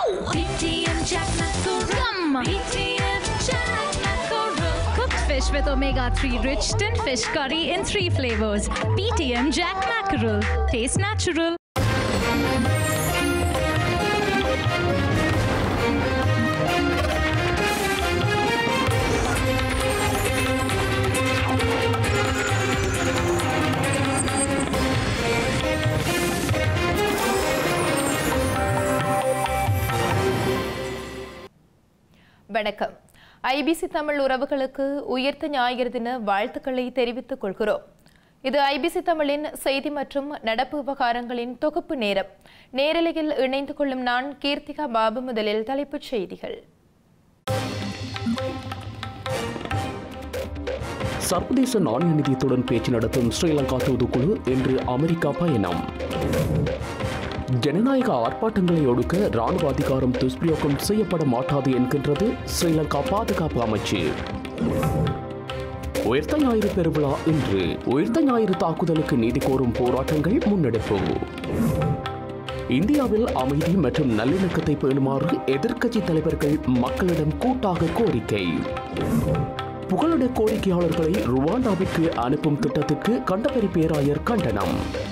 BTM Jack Mackerel. BTM Jack Mackerel. Cooked fish with omega-3 rich tin fish curry in three flavors. BTM Jack Mackerel. Taste natural. வணக்கம் IBC Tamil உறவுகளுக்கு உயர்த்த ஞாயிறு தின வாழ்த்துக்களை தெரிவித்துக் கொள்கிறோம் இது ஐபிசி தமிழின் செய்தி மற்றும் நடப்பு விவகாரங்களின் தொகுப்பு நேரம் நேரலையில் இணைந்து கொள்ளும் நான் கீர்த்திகா பாபு முதலில் தலைப்புச் செய்திகள் சர்வதேச நாணய நிதியத்துடன் பேச்சு நடத்தும் ஸ்ரீலங்கா தூதுக்குழு இன்று அமெரிக்கா பயணம் ஜனநாயக ஆர்ப்பாட்டங்களை ஒடுக்க ராணுவ அதிகாரம் துஷ்பிரயோகம் செய்யப்பட மாட்டாது என்கின்றது ஸ்ரீலங்கா பாதுகாப்பு அமைச்சு உயர்த்த ஞாயிறு பெருவிழா இன்று உயர்த்த ஞாயிறு தாக்குதலுக்கு நீதி கோரும் போராட்டங்கள் முன்னெடுப்பு இந்தியாவில் அமைதி மற்றும் நல்லிணக்கத்தை பேணுமாறு எதிர்க்கட்சி தலைவர்கள் மக்களிடம் கூட்டாக கோரிக்கை புகலிட கோரிக்கையாளர்களை ருவாண்டாவிற்கு அனுப்பும் திட்டத்திற்கு கண்டபரி பேராயர் கண்டனம்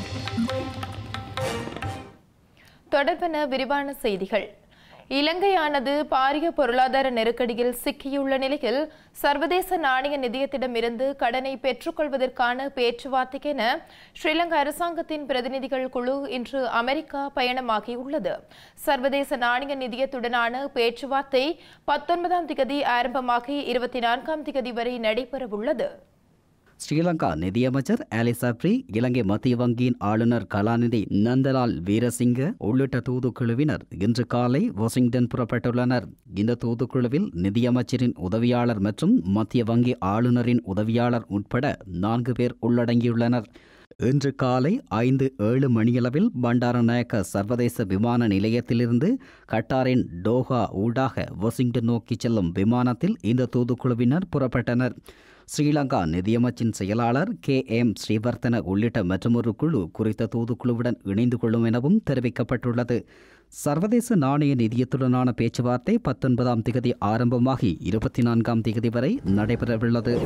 தொடர்பென விரிவான செய்திகள் இலங்கையானது பாரிய பொருளாதார நெருக்கடியில் சிக்கியுள்ள நிலையில் சர்வதேச நாணய நிதியத்திடமிருந்து கடனை பெற்றுக்கொள்வதற்கான பேச்சுவார்த்தைக்கென ஸ்ரீலங்கா அரசாங்கத்தின் பிரதிநிதிகள் குழு இன்று அமெரிக்கா பயணமாகியுள்ளது சர்வதேச நாணய நிதியத்துடனான பேச்சுவார்த்தை பத்தொன்பதாம் திகதி ஆரம்பமாகி இருபத்தி நான்காம் திகதி வரை நடைபெறவுள்ளது ஸ்ரீலங்கா நிதியமைச்சர் ஆலிசாப்ரி இலங்கை மத்திய வங்கியின் ஆளுநர் கலாநிதி நந்தலால் வீரசிங்க உள்ளிட்ட தூதுக்குழுவினர் இன்று காலை வாஷிங்டன் புறப்பட்டுள்ளனர் இந்த தூதுக்குழுவில் நிதியமைச்சரின் உதவியாளர் மற்றும் மத்திய வங்கி ஆளுநரின் உதவியாளர் உட்பட நான்கு பேர் உள்ளடங்கியுள்ளனர் இன்று காலை ஐந்து ஏழு மணியளவில் பண்டாரநாயக்க சர்வதேச விமான நிலையத்திலிருந்து கட்டாரின் டோஹா ஊடாக வாஷிங்டன் நோக்கி செல்லும் விமானத்தில் இந்த தூதுக்குழுவினர் புறப்பட்டனர் ஸ்ரீலங்கா நிதியமைச்சின் செயலாளர் கே எம் ஸ்ரீவர்த்தன உள்ளிட்ட மற்றொரு குழு குறித்த தூதுக்குழுவுடன் இணைந்து கொள்ளும் எனவும் தெரிவிக்கப்பட்டுள்ளது சர்வதேச நாணய நிதியத்துடனான பேச்சுவார்த்தை பத்தொன்பதாம் திகதி ஆரம்பமாகி இருபத்தி நான்காம் திகதி வரை நடைபெறவுள்ளது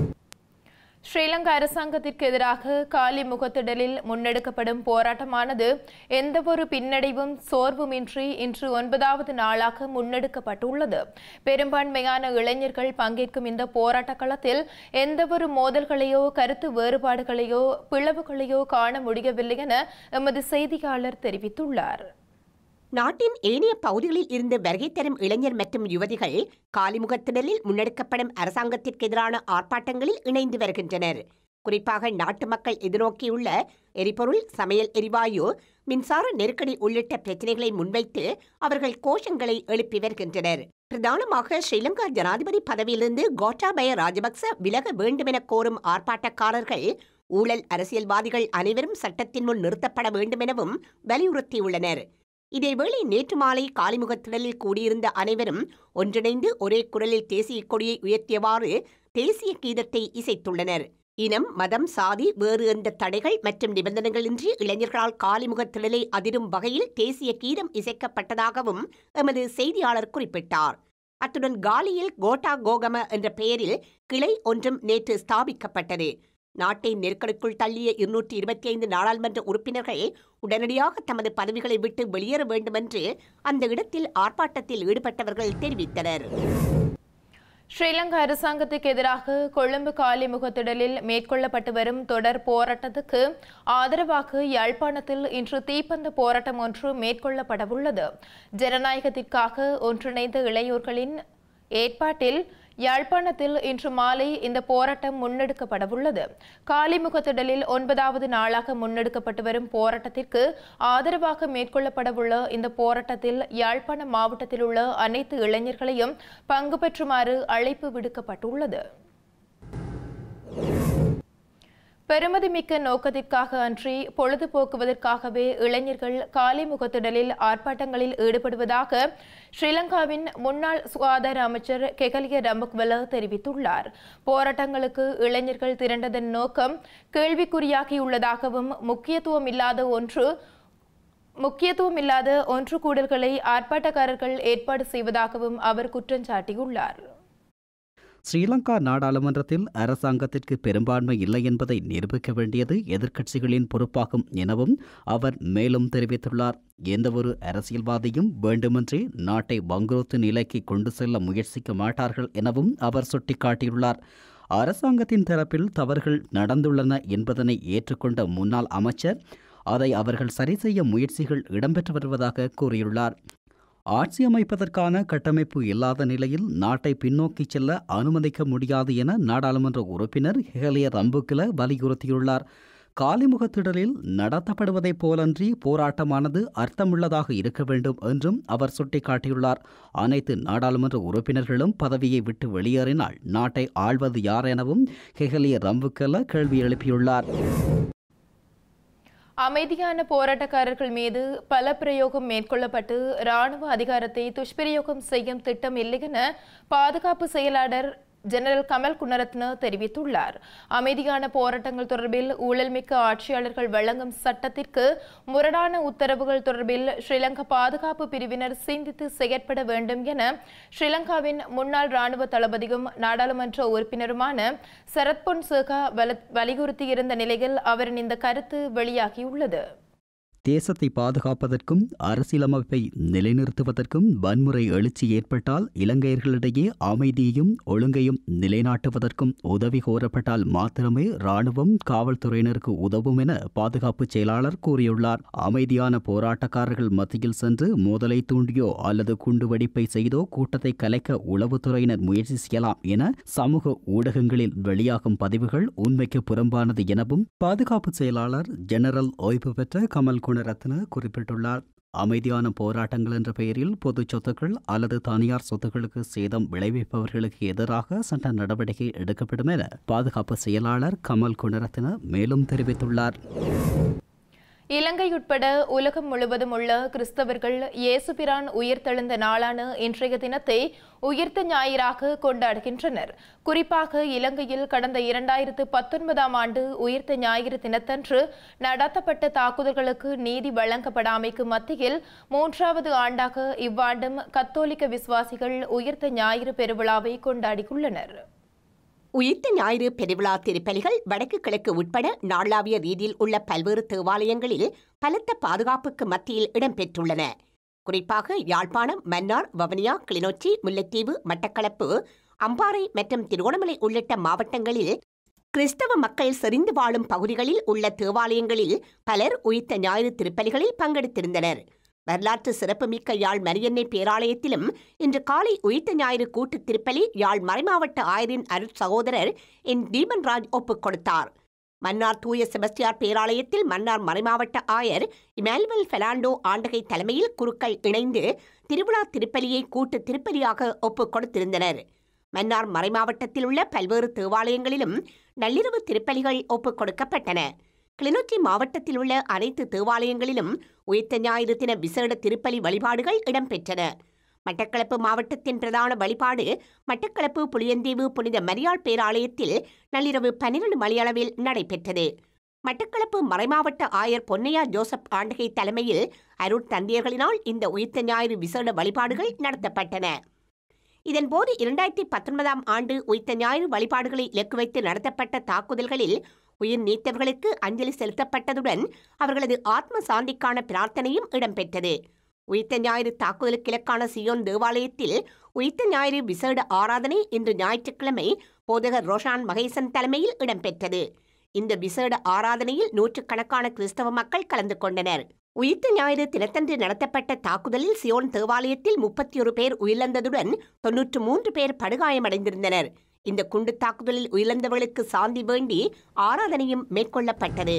ஸ்ரீலங்கா அரசாங்கத்திற்கு எதிராக காலி முகத்திடலில் முன்னெடுக்கப்படும் போராட்டமானது எந்தவொரு பின்னடைவும் சோர்வுமின்றி இன்று ஒன்பதாவது நாளாக முன்னெடுக்கப்பட்டுள்ளது பெரும்பான்மையான இளைஞர்கள் பங்கேற்கும் இந்த போராட்ட களத்தில் எந்தவொரு மோதல்களையோ கருத்து வேறுபாடுகளையோ பிளவுகளையோ காண முடியவில்லை என எமது செய்தியாளர் தெரிவித்துள்ளார் நாட்டின் ஏனைய பகுதிகளில் இருந்து வருகை தரும் இளைஞர் மற்றும் யுவதிகள் காலிமுகத்திடலில் முன்னெடுக்கப்படும் அரசாங்கத்திற்கு எதிரான ஆர்ப்பாட்டங்களில் இணைந்து வருகின்றனர் குறிப்பாக நாட்டு மக்கள் எதிர்நோக்கியுள்ள எரிபொருள் சமையல் எரிவாயு மின்சார நெருக்கடி உள்ளிட்ட பிரச்சினைகளை முன்வைத்து அவர்கள் கோஷங்களை எழுப்பி வருகின்றனர் பிரதானமாக ஸ்ரீலங்கா ஜனாதிபதி பதவியிலிருந்து கோட்டாபய ராஜபக்ச விலக வேண்டுமென கோரும் ஆர்ப்பாட்டக்காரர்கள் ஊழல் அரசியல்வாதிகள் அனைவரும் சட்டத்தின் முன் நிறுத்தப்பட வேண்டுமெனவும் வலியுறுத்தியுள்ளனர் இதேவேளை நேற்று மாலை காலிமுகத்திடலில் கூடியிருந்த அனைவரும் ஒன்றிணைந்து ஒரே குரலில் தேசிய கொடியை உயர்த்தியவாறு தேசிய கீதத்தை இசைத்துள்ளனர் இனம் மதம் சாதி வேறு எந்த தடைகள் மற்றும் நிபந்தனைகளின்றி இளைஞர்களால் காலிமுகத்திடலை அதிரும் வகையில் தேசிய கீதம் இசைக்கப்பட்டதாகவும் எமது செய்தியாளர் குறிப்பிட்டார் அத்துடன் காலியில் கோட்டா கோகம என்ற பெயரில் கிளை ஒன்றும் நேற்று ஸ்தாபிக்கப்பட்டது நாட்டை நெருக்கடிக்குள் தள்ளிய இருநூற்றி இருபத்தி ஐந்து நாடாளுமன்ற உறுப்பினர்கள் உடனடியாக தமது பதவிகளை விட்டு வெளியேற வேண்டுமென்று அந்த இடத்தில் ஆர்ப்பாட்டத்தில் ஈடுபட்டவர்கள் தெரிவித்தனர் ஸ்ரீலங்கா அரசாங்கத்துக்கு எதிராக கொழும்பு காலி முகத்திடலில் மேற்கொள்ளப்பட்டு வரும் தொடர் போராட்டத்துக்கு ஆதரவாக யாழ்ப்பாணத்தில் இன்று தீப்பந்த போராட்டம் ஒன்று மேற்கொள்ளப்படவுள்ளது ஜனநாயகத்திற்காக ஒன்றிணைந்த இளையோர்களின் ஏற்பாட்டில் யாழ்ப்பாணத்தில் இன்று மாலை இந்த போராட்டம் முன்னெடுக்கப்படவுள்ளது காலிமுகத்திடலில் ஒன்பதாவது நாளாக முன்னெடுக்கப்பட்டு வரும் போராட்டத்திற்கு ஆதரவாக மேற்கொள்ளப்படவுள்ள இந்த போராட்டத்தில் யாழ்ப்பாணம் மாவட்டத்தில் உள்ள அனைத்து இளைஞர்களையும் பங்கு பெற்றுமாறு அழைப்பு விடுக்கப்பட்டுள்ளது பெருமதிமிக்க நோக்கத்திற்காக அன்றி பொழுதுபோக்குவதற்காகவே இளைஞர்கள் காலி முகத்திடலில் ஆர்ப்பாட்டங்களில் ஈடுபடுவதாக ஸ்ரீலங்காவின் முன்னாள் சுகாதார அமைச்சர் கெகலிய ரம்பக்வல தெரிவித்துள்ளார் போராட்டங்களுக்கு இளைஞர்கள் திரண்டதன் நோக்கம் கேள்விக்குறியாகியுள்ளதாகவும் முக்கியத்துவம் இல்லாத ஒன்று முக்கியத்துவம் இல்லாத ஒன்று கூடல்களை ஆர்ப்பாட்டக்காரர்கள் ஏற்பாடு செய்வதாகவும் அவர் குற்றம் சாட்டியுள்ளார் ஸ்ரீலங்கா நாடாளுமன்றத்தில் அரசாங்கத்திற்கு பெரும்பான்மை இல்லை என்பதை நிரூபிக்க வேண்டியது எதிர்க்கட்சிகளின் பொறுப்பாகும் எனவும் அவர் மேலும் தெரிவித்துள்ளார் எந்தவொரு அரசியல்வாதியும் வேண்டுமென்றே நாட்டை வங்குரோத்து நிலைக்கு கொண்டு செல்ல முயற்சிக்க மாட்டார்கள் எனவும் அவர் சுட்டிக்காட்டியுள்ளார் அரசாங்கத்தின் தரப்பில் தவறுகள் நடந்துள்ளன என்பதனை ஏற்றுக்கொண்ட முன்னாள் அமைச்சர் அதை அவர்கள் சரி செய்ய முயற்சிகள் இடம்பெற்று வருவதாக கூறியுள்ளார் ஆட்சி அமைப்பதற்கான கட்டமைப்பு இல்லாத நிலையில் நாட்டை பின்னோக்கி செல்ல அனுமதிக்க முடியாது என நாடாளுமன்ற உறுப்பினர் ஹெலிய ரம்புக்கில வலியுறுத்தியுள்ளார் காலிமுகத்திடலில் நடத்தப்படுவதைப் போலன்றி போராட்டமானது அர்த்தமுள்ளதாக இருக்க வேண்டும் என்றும் அவர் சுட்டிக்காட்டியுள்ளார் அனைத்து நாடாளுமன்ற உறுப்பினர்களும் பதவியை விட்டு வெளியேறினால் நாட்டை ஆள்வது யார் எனவும் ஹெகலிய ரம்புக்கல கேள்வி எழுப்பியுள்ளார் அமைதியான போராட்டக்காரர்கள் மீது பல பிரயோகம் மேற்கொள்ளப்பட்டு ராணுவ அதிகாரத்தை துஷ்பிரயோகம் செய்யும் திட்டம் இல்லை என பாதுகாப்பு செயலாளர் ஜெனரல் கமல் குணரத்ன தெரிவித்துள்ளார் அமைதியான போராட்டங்கள் தொடர்பில் ஊழல்மிக்க ஆட்சியாளர்கள் வழங்கும் சட்டத்திற்கு முரடான உத்தரவுகள் தொடர்பில் ஸ்ரீலங்கா பாதுகாப்பு பிரிவினர் சிந்தித்து செயற்பட வேண்டும் என ஸ்ரீலங்காவின் முன்னாள் ராணுவ தளபதியும் நாடாளுமன்ற உறுப்பினருமான சரத் பொன்சேகா வல- வலியுறுத்தியிருந்த நிலையில் அவரின் இந்த கருத்து வெளியாகியுள்ளது தேசத்தை பாதுகாப்பதற்கும் அரசியலமைப்பை நிலைநிறுத்துவதற்கும் வன்முறை எழுச்சி ஏற்பட்டால் இலங்கையர்களிடையே அமைதியையும் ஒழுங்கையும் நிலைநாட்டுவதற்கும் உதவி கோரப்பட்டால் மாத்திரமே ராணுவம் காவல்துறையினருக்கு உதவும் என பாதுகாப்பு செயலாளர் கூறியுள்ளார் அமைதியான போராட்டக்காரர்கள் மத்தியில் சென்று மோதலை தூண்டியோ அல்லது குண்டுவெடிப்பை செய்தோ கூட்டத்தை கலைக்க உளவுத்துறையினர் முயற்சி செய்யலாம் என சமூக ஊடகங்களில் வெளியாகும் பதிவுகள் உண்மைக்கு புறம்பானது எனவும் பாதுகாப்பு செயலாளர் ஜெனரல் ஓய்வு பெற்ற கமல் குணரத்ன குறிப்பிட்டுள்ளார் அமைதியான போராட்டங்கள் என்ற பெயரில் பொது சொத்துக்கள் அல்லது தனியார் சொத்துக்களுக்கு சேதம் விளைவிப்பவர்களுக்கு எதிராக சட்ட நடவடிக்கை எடுக்கப்படும் என பாதுகாப்பு செயலாளர் கமல் குணரத்ன மேலும் தெரிவித்துள்ளார் இலங்கை உட்பட உலகம் முழுவதும் உள்ள கிறிஸ்தவர்கள் இயேசுபிரான் உயிர்த்தெழுந்த நாளான இன்றைய தினத்தை உயிர்த்த ஞாயிறாக கொண்டாடுகின்றனர் குறிப்பாக இலங்கையில் கடந்த இரண்டாயிரத்து பத்தொன்பதாம் ஆண்டு உயிர்த்த ஞாயிறு தினத்தன்று நடத்தப்பட்ட தாக்குதல்களுக்கு நீதி வழங்கப்படாமைக்கு மத்தியில் மூன்றாவது ஆண்டாக இவ்வாண்டும் கத்தோலிக்க விசுவாசிகள் உயிர்த்த ஞாயிறு பெருவிழாவை கொண்டாடியுள்ளனர் உயிர்த்த ஞாயிறு பெருவிழா திருப்பலிகள் வடக்கு கிழக்கு உட்பட நாளாவிய ரீதியில் உள்ள பல்வேறு தேவாலயங்களில் பலத்த பாதுகாப்புக்கு மத்தியில் இடம்பெற்றுள்ளன குறிப்பாக யாழ்ப்பாணம் மன்னார் வவனியா கிளிநொச்சி முல்லைத்தீவு மட்டக்களப்பு அம்பாறை மற்றும் திருகோணமலை உள்ளிட்ட மாவட்டங்களில் கிறிஸ்தவ மக்கள் செறிந்து வாழும் பகுதிகளில் உள்ள தேவாலயங்களில் பலர் உயிர்த்த ஞாயிறு திருப்பலிகளில் பங்கெடுத்திருந்தனர் வரலாற்று சிறப்புமிக்க யாழ் மரியன்னை பேராலயத்திலும் இன்று காலை உயிர்த்த ஞாயிறு கூட்டு திருப்பலி யாழ் மறைமாவட்ட ஆயரின் அருட் சகோதரர் என் தீபன்ராஜ் ஒப்புக் கொடுத்தார் மன்னார் தூய செபஸ்டியார் பேராலயத்தில் மன்னார் மறைமாவட்ட ஆயர் இமானுவல் பெலாண்டோ ஆண்டகை தலைமையில் குருக்கள் இணைந்து திருவிழா திருப்பலியை கூட்டு திருப்பலியாக ஒப்புக் கொடுத்திருந்தனர் மன்னார் மறைமாவட்டத்தில் உள்ள பல்வேறு தேவாலயங்களிலும் நள்ளிரவு திருப்பலிகள் ஒப்புக் கொடுக்கப்பட்டன கிளிநொச்சி மாவட்டத்தில் உள்ள அனைத்து தேவாலயங்களிலும் உயிர்த்த ஞாயிறு தின விசேட திருப்பலி வழிபாடுகள் இடம்பெற்றன மட்டக்களப்பு மாவட்டத்தின் பிரதான வழிபாடு மட்டக்களப்பு புளியந்தீவு புனித மரியாள் பேராலயத்தில் நள்ளிரவு பன்னிரண்டு மணியளவில் நடைபெற்றது மட்டக்களப்பு மறைமாவட்ட ஆயர் பொன்னையா ஜோசப் ஆண்டகை தலைமையில் அருட் தந்தியர்களினால் இந்த உயிர்த்த ஞாயிறு விசேட வழிபாடுகள் நடத்தப்பட்டன இதன்போது இரண்டாயிரத்தி பத்தொன்பதாம் ஆண்டு உயிர்த்த ஞாயிறு வழிபாடுகளை இலக்கு வைத்து நடத்தப்பட்ட தாக்குதல்களில் உயிர் நீத்தவர்களுக்கு அஞ்சலி செலுத்தப்பட்டதுடன் அவர்களது ஆத்ம சாந்திக்கான பிரார்த்தனையும் இடம்பெற்றது உயிர்த்த ஞாயிறு தாக்குதலுக்கு இலக்கான சியோன் தேவாலயத்தில் உயிர்த்த ஞாயிறு விசேட ஆராதனை இன்று ஞாயிற்றுக்கிழமை போதகர் ரோஷான் மகேசன் தலைமையில் இடம்பெற்றது இந்த விசேட ஆராதனையில் நூற்றுக்கணக்கான கிறிஸ்தவ மக்கள் கலந்து கொண்டனர் உயிர்த்த ஞாயிறு தினத்தன்று நடத்தப்பட்ட தாக்குதலில் சியோன் தேவாலயத்தில் முப்பத்தி ஒரு பேர் உயிரிழந்ததுடன் தொன்னூற்று மூன்று பேர் படுகாயமடைந்திருந்தனர் இந்த குண்டு தாக்குதலில் உயிரிழந்தவர்களுக்கு சாந்தி வேண்டி ஆராதனையும் மேற்கொள்ளப்பட்டது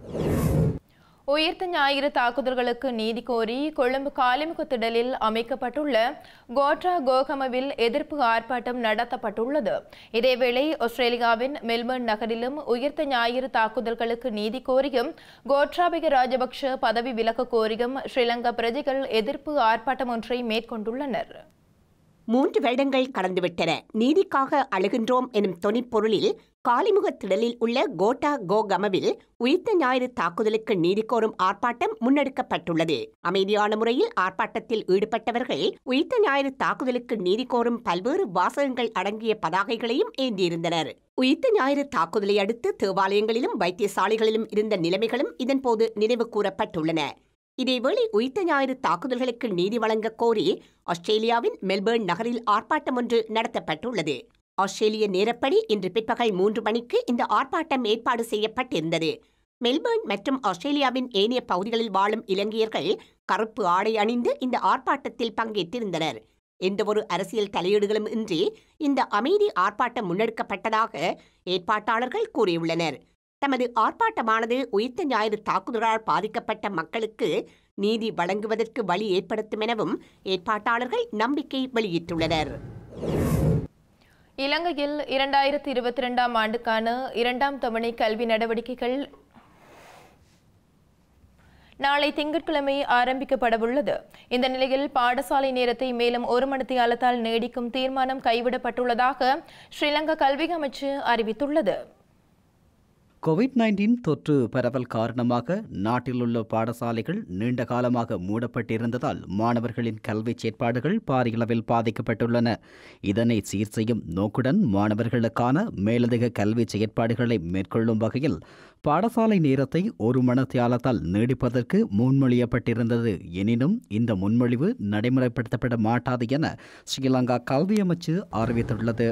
உயிர்த்த ஞாயிறு தாக்குதல்களுக்கு நீதி கோரி கொழும்பு காலிமுகத்திடலில் அமைக்கப்பட்டுள்ள கோட்ரா கோகமவில் எதிர்ப்பு ஆர்ப்பாட்டம் நடத்தப்பட்டுள்ளது இதேவேளை ஆஸ்திரேலியாவின் மெல்பர்ன் நகரிலும் உயிர்த்த ஞாயிறு தாக்குதல்களுக்கு நீதி கோரியும் கோட்ராபிக ராஜபக்ஷ பதவி விலக கோரியும் ஸ்ரீலங்கா பிரஜைகள் எதிர்ப்பு ஆர்ப்பாட்டம் ஒன்றை மேற்கொண்டுள்ளனர் மூன்று வருடங்கள் கடந்துவிட்டன நீதிக்காக அழுகின்றோம் எனும் தொனிப்பொருளில் காலிமுக திடலில் உள்ள கோட்டா கோகமவில் உயிர்த்த ஞாயிறு தாக்குதலுக்கு நீதி கோரும் ஆர்ப்பாட்டம் முன்னெடுக்கப்பட்டுள்ளது அமைதியான முறையில் ஆர்ப்பாட்டத்தில் ஈடுபட்டவர்கள் உயிர்த்த ஞாயிறு தாக்குதலுக்கு நீதி கோரும் பல்வேறு வாசகங்கள் அடங்கிய பதாகைகளையும் ஏந்தியிருந்தனர் உயிர்த்த ஞாயிறு தாக்குதலை அடுத்து தேவாலயங்களிலும் வைத்தியசாலைகளிலும் இருந்த நிலைமைகளும் இதன்போது நினைவு கூறப்பட்டுள்ளன இதேவேளை உயிர்த்த ஞாயிறு தாக்குதல்களுக்கு நீதி வழங்கக் கோரி ஆஸ்திரேலியாவின் மெல்பேர்ன் நகரில் ஆர்ப்பாட்டம் ஒன்று நடத்தப்பட்டுள்ளது ஆஸ்திரேலிய நேரப்படி இன்று பிற்பகல் மூன்று மணிக்கு இந்த ஆர்ப்பாட்டம் ஏற்பாடு செய்யப்பட்டிருந்தது மெல்பேர்ன் மற்றும் ஆஸ்திரேலியாவின் ஏனைய பகுதிகளில் வாழும் இலங்கையர்கள் கருப்பு ஆடை அணிந்து இந்த ஆர்ப்பாட்டத்தில் பங்கேற்றிருந்தனர் எந்தவொரு அரசியல் தலையீடுகளும் இன்றி இந்த அமைதி ஆர்ப்பாட்டம் முன்னெடுக்கப்பட்டதாக ஏற்பாட்டாளர்கள் கூறியுள்ளனர் தமது ஆர்ப்பாட்டமானது உயிர்த்த ஞாயிறு தாக்குதலால் பாதிக்கப்பட்ட மக்களுக்கு நீதி வழங்குவதற்கு வழி ஏற்படுத்தும் எனவும் ஏற்பாட்டாளர்கள் நம்பிக்கை வெளியிட்டுள்ளனர் இலங்கையில் இரண்டாயிரத்தி இருபத்தி இரண்டாம் ஆண்டுக்கான இரண்டாம் தவணை கல்வி நடவடிக்கைகள் நாளை திங்கட்கிழமை ஆரம்பிக்கப்படவுள்ளது இந்த நிலையில் பாடசாலை நேரத்தை மேலும் ஒரு மணித்தியாலத்தால் நீடிக்கும் தீர்மானம் கைவிடப்பட்டுள்ளதாக ஸ்ரீலங்கா கல்வி அமைச்சு அறிவித்துள்ளது கோவிட் நைன்டீன் தொற்று பரவல் காரணமாக நாட்டில் உள்ள பாடசாலைகள் நீண்ட காலமாக மூடப்பட்டிருந்ததால் மாணவர்களின் கல்வி செயற்பாடுகள் பாரியளவில் பாதிக்கப்பட்டுள்ளன இதனை சீர் செய்யும் நோக்குடன் மாணவர்களுக்கான மேலதிக கல்வி செயற்பாடுகளை மேற்கொள்ளும் வகையில் பாடசாலை நேரத்தை ஒரு மணத்தியாலத்தால் நீடிப்பதற்கு முன்மொழியப்பட்டிருந்தது எனினும் இந்த முன்மொழிவு நடைமுறைப்படுத்தப்பட மாட்டாது என ஸ்ரீலங்கா கல்வி அமைச்சு அறிவித்துள்ளது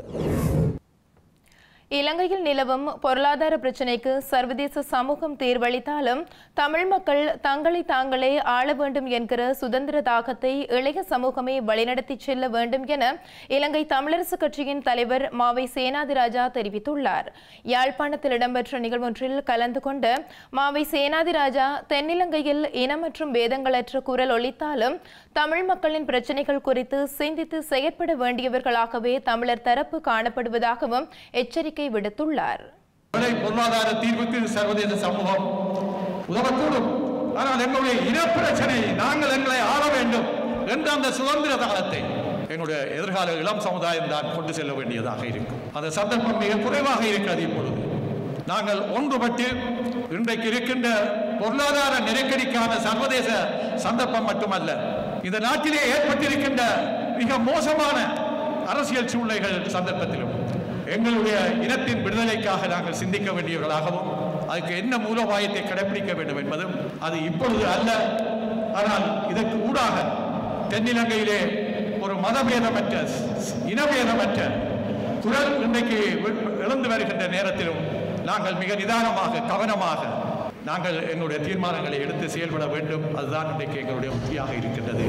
இலங்கையில் நிலவும் பொருளாதார பிரச்சினைக்கு சர்வதேச சமூகம் தீர்வளித்தாலும் தமிழ் மக்கள் தங்களை தாங்களே ஆள வேண்டும் என்கிற சுதந்திர தாகத்தை இளைய சமூகமே வழிநடத்தி செல்ல வேண்டும் என இலங்கை தமிழரசு கட்சியின் தலைவர் மாவை சேனாதிராஜா தெரிவித்துள்ளார் யாழ்ப்பாணத்தில் இடம்பெற்ற நிகழ்வொன்றில் கலந்து கொண்ட மாவை சேனாதிராஜா தென்னிலங்கையில் இனம் மற்றும் வேதங்களற்ற குரல் ஒலித்தாலும் தமிழ் மக்களின் பிரச்சினைகள் குறித்து சிந்தித்து செயற்பட வேண்டியவர்களாகவே தமிழர் தரப்பு காணப்படுவதாகவும் எச்சரிக்கை விடுத்துள்ளார் விலை பொருளாதார தீர்வுக்கு சர்வதேச சமூகம் உதவக்கூடும் ஆனால் எங்களுடைய இனப்பிரச்சனை நாங்கள் எங்களை ஆள வேண்டும் என்ற அந்த சுதந்திர தாளத்தை என்னுடைய எதிர்கால இளம் சமுதாயம் தான் கொண்டு செல்ல வேண்டியதாக இருக்கும் அந்த சந்தர்ப்பம் மிக குறைவாக இருக்கிறது இப்பொழுது நாங்கள் ஒன்றுபட்டு இன்றைக்கு இருக்கின்ற பொருளாதார நெருக்கடிக்கான சர்வதேச சந்தர்ப்பம் மட்டுமல்ல இந்த நாட்டிலே ஏற்பட்டிருக்கின்ற மிக மோசமான அரசியல் சூழ்நிலைகள் சந்தர்ப்பத்திலும் எங்களுடைய இனத்தின் விடுதலைக்காக நாங்கள் சிந்திக்க வேண்டியவர்களாகவும் அதுக்கு என்ன மூலோபாயத்தை கடைபிடிக்க வேண்டும் என்பதும் அது இப்பொழுது அல்ல ஆனால் இதற்கு ஊடாக தென்னிலங்கையிலே ஒரு மதபேதமற்ற இனபேதமற்ற குரல் இன்றைக்கு இழந்து வருகின்ற நேரத்திலும் நாங்கள் மிக நிதானமாக கவனமாக நாங்கள் எங்களுடைய தீர்மானங்களை எடுத்து செயல்பட வேண்டும் அதுதான் இன்றைக்கு எங்களுடைய உத்தியாக இருக்கின்றது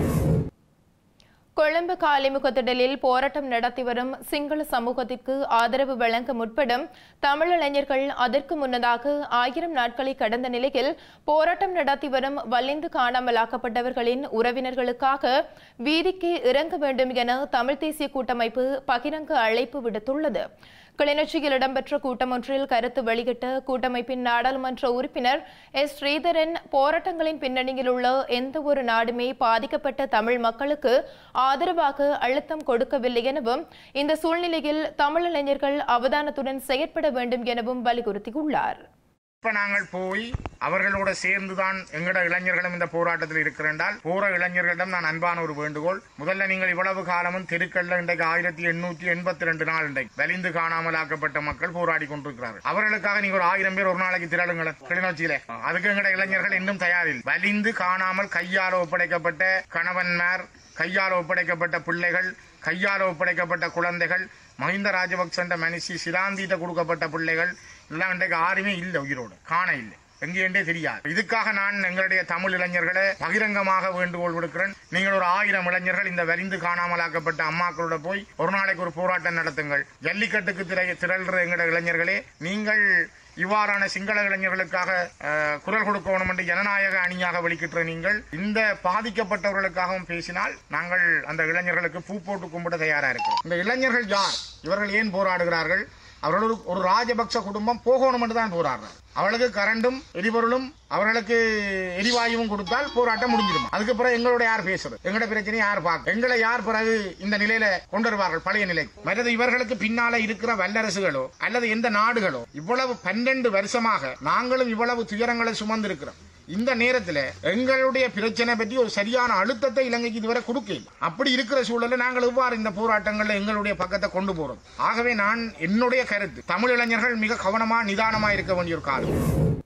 கொழும்பு காலிமுகத்திடலில் போராட்டம் நடத்தி வரும் சிங்கள சமூகத்திற்கு ஆதரவு வழங்க முற்படும் தமிழ் இளைஞர்கள் அதற்கு முன்னதாக ஆயிரம் நாட்களை கடந்த நிலையில் போராட்டம் நடத்தி வரும் வலிந்து காணாமலாக்கப்பட்டவர்களின் உறவினர்களுக்காக வீதிக்கு இறங்க வேண்டும் என தமிழ் தேசிய கூட்டமைப்பு பகிரங்க அழைப்பு விடுத்துள்ளது கிளிநொச்சியில் இடம்பெற்ற கூட்டம் ஒன்றில் கருத்து வெளியிட்ட கூட்டமைப்பின் நாடாளுமன்ற உறுப்பினர் எஸ் ஸ்ரீதரன் போராட்டங்களின் பின்னணியில் உள்ள எந்த ஒரு நாடுமே பாதிக்கப்பட்ட தமிழ் மக்களுக்கு ஆதரவாக அழுத்தம் கொடுக்கவில்லை எனவும் இந்த சூழ்நிலையில் தமிழ் இளைஞர்கள் அவதானத்துடன் செயற்பட வேண்டும் எனவும் வலியுறுத்தியுள்ளார் இப்ப நாங்கள் போய் அவர்களோட சேர்ந்துதான் எங்கட இளைஞர்களும் இந்த போராட்டத்தில் இருக்கிறால் போற இளைஞர்களிடம் நான் அன்பான ஒரு வேண்டுகோள் முதல்ல நீங்கள் இவ்வளவு காலமும் தெருக்கல்ல இன்றைக்கு ஆயிரத்தி எண்ணூற்றி எண்பத்தி ரெண்டு நாள் இன்றைக்கு வலிந்து காணாமலாக்கப்பட்ட மக்கள் போராடி கொண்டிருக்கிறார்கள் அவர்களுக்காக நீங்க ஒரு ஆயிரம் பேர் ஒரு நாளைக்கு திரளுங்களேன் கிளிநொச்சியில அதுக்கு எங்கட இளைஞர்கள் இன்னும் தயாரில் வலிந்து காணாமல் கையால் ஒப்படைக்கப்பட்ட கணவன்மார் கையால் ஒப்படைக்கப்பட்ட பிள்ளைகள் கையால் ஒப்படைக்கப்பட்ட குழந்தைகள் மஹிந்த ராஜபக்சண்ட மனுஷி சிலாந்திட்ட கொடுக்கப்பட்ட பிள்ளைகள் எல்லாம் இன்றைக்கு யாருமே இல்லை உயிரோடு காண இல்லை எங்கேண்டே தெரியாது இதுக்காக நான் எங்களுடைய தமிழ் இளைஞர்களை பகிரங்கமாக வேண்டுகோள் விடுக்கிறேன் நீங்கள் ஒரு ஆயிரம் இளைஞர்கள் இந்த வரிந்து காணாமலாக்கப்பட்ட அம்மாக்களோட போய் ஒரு நாளைக்கு ஒரு போராட்டம் நடத்துங்கள் ஜல்லிக்கட்டுக்கு திரை திரள்ற எங்களுடைய இளைஞர்களே நீங்கள் இவ்வாறான சிங்கள இளைஞர்களுக்காக அஹ், குரல் கொடுக்கணும் என்று ஜனநாயக அணியாக வெளிக்கிட்ட நீங்கள் இந்த பாதிக்கப்பட்டவர்களுக்காகவும் பேசினால் நாங்கள் அந்த இளைஞர்களுக்கு பூ போட்டு கும்பிட தயாரா இருக்கிறோம் இந்த இளைஞர்கள் யார் இவர்கள் ஏன் போராடுகிறார்கள் அவர்கள் ஒரு ஒரு ராஜபக்ச குடும்பம் போகணும் என்று தான் போராடுறாங்க அவளுக்கு கரண்டும் எரிபொருளும் அவர்களுக்கு எரிவாயுவும் கொடுத்தால் போராட்டம் முடிஞ்சிடும் அதுக்கு பிறகு எங்களோட யார் பேசுறது எங்களோட பிரச்சனை யார் பார்க்க எங்களை யார் பிறகு இந்த நிலையில கொண்டு வருவார்கள் பழைய நிலை மற்றது இவர்களுக்கு பின்னால இருக்கிற வல்லரசுகளோ அல்லது எந்த நாடுகளோ இவ்வளவு பன்னெண்டு வருஷமாக நாங்களும் இவ்வளவு துயரங்களை சுமந்திருக்கிறோம் இந்த நேரத்தில் எங்களுடைய பிரச்சனை பற்றி ஒரு சரியான அழுத்தத்தை இலங்கைக்கு இதுவரை கொடுக்கல அப்படி இருக்கிற சூழலில் நாங்கள் எவ்வாறு இந்த போராட்டங்களில் எங்களுடைய பக்கத்தை கொண்டு போறோம் ஆகவே நான் என்னுடைய கருத்து தமிழ் இளைஞர்கள் மிக கவனமா நிதானமா இருக்க வேண்டிய ஒரு காலம்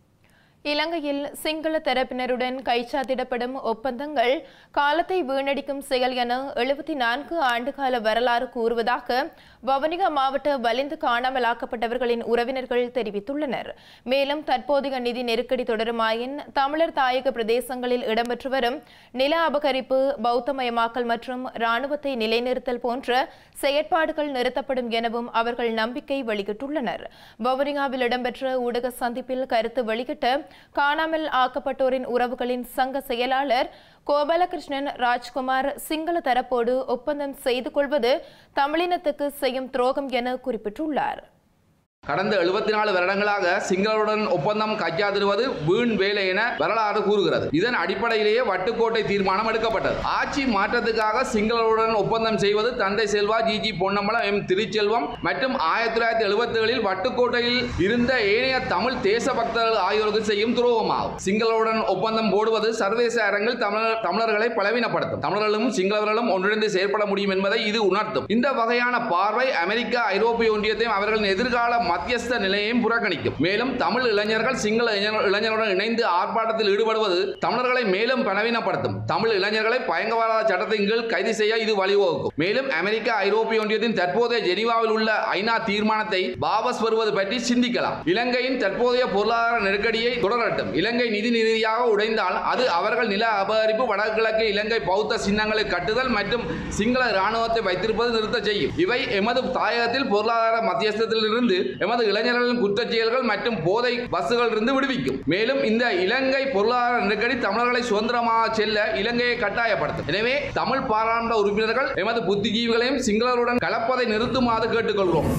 இலங்கையில் சிங்கள தரப்பினருடன் கைச்சாத்திடப்படும் ஒப்பந்தங்கள் காலத்தை வீணடிக்கும் செயல் என எழுபத்தி நான்கு ஆண்டுகால வரலாறு கூறுவதாக வவுனிகா மாவட்ட வலிந்து காணாமலாக்கப்பட்டவர்களின் உறவினர்கள் தெரிவித்துள்ளனர் மேலும் தற்போதைய நிதி நெருக்கடி தொடருமாயின் தமிழர் தாயக பிரதேசங்களில் இடம்பெற்று வரும் நில அபகரிப்பு பௌத்தமயமாக்கல் மற்றும் இராணுவத்தை நிலைநிறுத்தல் போன்ற செயற்பாடுகள் நிறுத்தப்படும் எனவும் அவர்கள் நம்பிக்கை வெளியிட்டுள்ளனர் வவுனிகாவில் இடம்பெற்ற ஊடக சந்திப்பில் கருத்து வெளியிட்ட காணாமல் ஆக்கப்பட்டோரின் உறவுகளின் சங்க செயலாளர் கோபாலகிருஷ்ணன் ராஜ்குமார் சிங்கள தரப்போடு ஒப்பந்தம் செய்து கொள்வது தமிழினத்துக்கு செய்யும் துரோகம் என குறிப்பிட்டுள்ளார் கடந்த எழுபத்தி நாலு வருடங்களாக சிங்களருடன் ஒப்பந்தம் கைச்சாத்திடுவது வீண் வேலை என வரலாறு கூறுகிறது இதன் அடிப்படையிலேயே வட்டுக்கோட்டை தீர்மானம் எடுக்கப்பட்டது ஆட்சி மாற்றத்துக்காக சிங்களருடன் ஒப்பந்தம் செய்வது தந்தை Selva G G Ponnambalam M Thiruchelvam மற்றும் ஆயிரத்தி தொள்ளாயிரத்தி எழுபத்தி ஏழில் வட்டுக்கோட்டையில் இருந்த ஏனைய தமிழ் தேச பக்தர்கள் ஆகியோருக்கு செய்யும் துரோகமாகும் சிங்களருடன் ஒப்பந்தம் போடுவது சர்வதேச அரங்கில் தமிழர் தமிழர்களை பலவீனப்படுத்தும் தமிழர்களும் சிங்களவர்களும் ஒன்றிணைந்து செயற்பட முடியும் என்பதை இது உணர்த்தும் இந்த வகையான பார்வை அமெரிக்கா ஐரோப்பிய ஒன்றியத்தையும் அவர்களின் எதிர்கால மத்தியஸ்த நிலையையும் புறக்கணிக்கும் மேலும் தமிழ் இளைஞர்கள் சிங்கள இளைஞர்- இளைஞருடன் இணைந்து ஆர்ப்பாட்டத்தில் ஈடுபடுவது தமிழர்களை மேலும் பலவீனப்படுத்தும் தமிழ் இளைஞர்களை பயங்கரவாத சட்டத்தின் கீழ் கைது செய்ய இது வழிவகுக்கும் மேலும் அமெரிக்கா ஐரோப்பிய ஒன்றியத்தின் தற்போதைய ஜெனீவாவில் உள்ள ஐநா தீர்மானத்தை வாபஸ் பெறுவது பற்றி சிந்திக்கலாம் இலங்கையின் தற்போதைய பொருளாதார நெருக்கடியை தொடரட்டும் இலங்கை நிதி ரீதியாக உடைந்தால் அது அவர்கள் நில அபகரிப்பு வடகிழக்கு இலங்கை பௌத்த சின்னங்களை கட்டுதல் மற்றும் சிங்கள இராணுவத்தை வைத்திருப்பது நிறுத்த செய்யும் இவை எமது தாயகத்தில் பொருளாதார மத்தியஸ்தத்தில் இருந்து எமது இளைஞர்களின் குற்றச் செயல்கள் மற்றும் போதை பஸ்ஸுகள் இருந்து விடுவிக்கும் மேலும் இந்த இலங்கை பொருளாதார நெருக்கடி தமிழர்களை சுதந்திரமாக செல்ல இலங்கையை கட்டாயப்படுத்தும் எனவே தமிழ் பாராளுமன்ற உறுப்பினர்கள் எமது புத்திஜீவிகளையும் சிங்களருடன் கலப்பதை நிறுத்துமாறு கேட்டுக்கொள்கிறோம்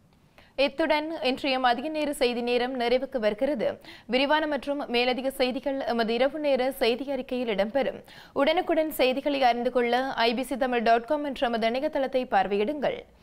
இத்துடன் இன்றைய மதிய நேர செய்தி நேரம் நிறைவுக்கு வருகிறது விரிவான மற்றும் மேலதிக செய்திகள் எமது இரவு நேர செய்தி அறிக்கையில் இடம்பெறும் உடனுக்குடன் செய்திகளை அறிந்து கொள்ள ஐபிசி தமிழ் டாட் காம் என்ற எமது இணையதளத்தை பார்வையிடுங்கள்